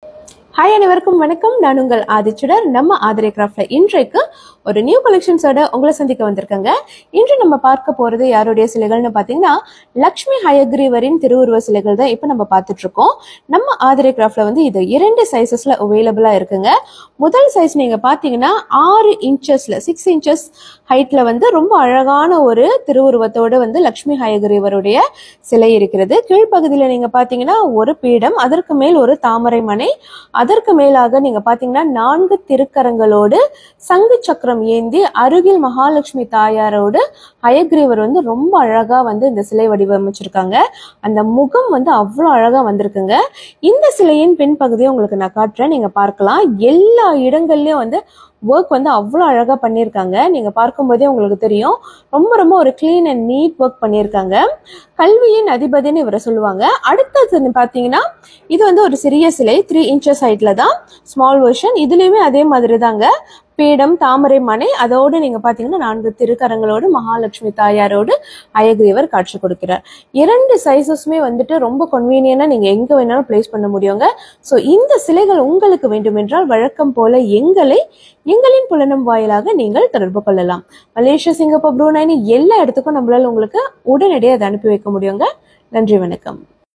hi அனைவருக்கும் வணக்கம் நான் உங்கள் ஆதிச்சுடர் நம்ம ஆதிரை கிராஃப்ட்ல இன்றைக்கு ஒரு நியூ கலெக்ஷன்ஸோட உங்களை சந்திக்க வந்திருக்கேங்க இன்று நம்ம பார்க்க போறது யாருடைய சிலைகள்னு பார்த்தீங்கன்னா லக்ஷ்மி ஹயக்ரீவரின் திருவுருவ சிலைகள் தான் இப்போ நம்ம பார்த்துட்டு இருக்கோம் நம்ம ஆதிரை கிராஃப்ட்ல வந்து இது இரண்டு சைசஸ்ல அவைலபிளா இருக்குங்க முதல் சைஸ் நீங்க பார்த்தீங்கன்னா ஆறு இன்ச்சஸ்ல சிக்ஸ் இன்ச்சஸ் ஹைட்ல வந்து ரொம்ப அழகான ஒரு திருவுருவத்தோடு வந்து லக்ஷ்மி ஹயக்ரீவருடைய சிலை இருக்கிறது கீழ்ப்பகுதியில் நீங்க பார்த்தீங்கன்னா ஒரு பீடம் அதற்கு மேல் ஒரு தாமரை மனை அதற்கு மேலாக நீங்க பாத்தீங்கன்னா நான்கு திருக்கரங்களோடு சங்கு சக்கரம் ஏந்தி அருகில் மகாலட்சுமி தாயாரோடு ஹயக்ரீவர் வந்து ரொம்ப அழகா வந்து இந்த சிலை வடிவமைச்சிருக்காங்க அந்த முகம் வந்து அவ்வளோ அழகா வந்திருக்குங்க இந்த சிலையின் பின்பகுதியை உங்களுக்கு நான் காட்டுறேன் நீங்க பார்க்கலாம் எல்லா இடங்கள்லயும் வந்து ஒர்க் வந்து அவ்வளோ அழகாக பண்ணியிருக்காங்க நீங்கள் பார்க்கும்போதே உங்களுக்கு தெரியும் ரொம்ப ரொம்ப ஒரு க்ளீன் அண்ட் நீட் ஒர்க் பண்ணியிருக்காங்க கல்வியின் அதிபதினு இவரை சொல்லுவாங்க அடுத்தது பார்த்தீங்கன்னா இது வந்து ஒரு சிறிய சிலை த்ரீ இன்ச்சஸ் ஹைட்டில் தான் ஸ்மால் வெர்ஷன் இதுலேயுமே அதே மாதிரி தாங்க பீடம் தாமரை மனை அதோடு நீங்க பாத்தீங்கன்னா நான்கு திருக்கரங்களோடு மகாலட்சுமி தாயாரோடு அயக்ரீவர் காட்சி கொடுக்கிறார் இரண்டு சைஸஸுமே வந்துட்டு ரொம்ப கன்வீனியனா நீங்க எங்க வேணாலும் பிளேஸ் பண்ண முடியுங்க ஸோ இந்த சிலைகள் உங்களுக்கு வேண்டுமென்றால் வழக்கம் போல எங்களை எங்களின் புலனம் வாயிலாக நீங்கள் தொடர்பு கொள்ளலாம் மலேசியா சிங்கப்பூர் ப்ரூனைனி எல்லா இடத்துக்கும் நம்மளால உங்களுக்கு உடனடியாக அதை அனுப்பி வைக்க முடியுங்க நன்றி வணக்கம்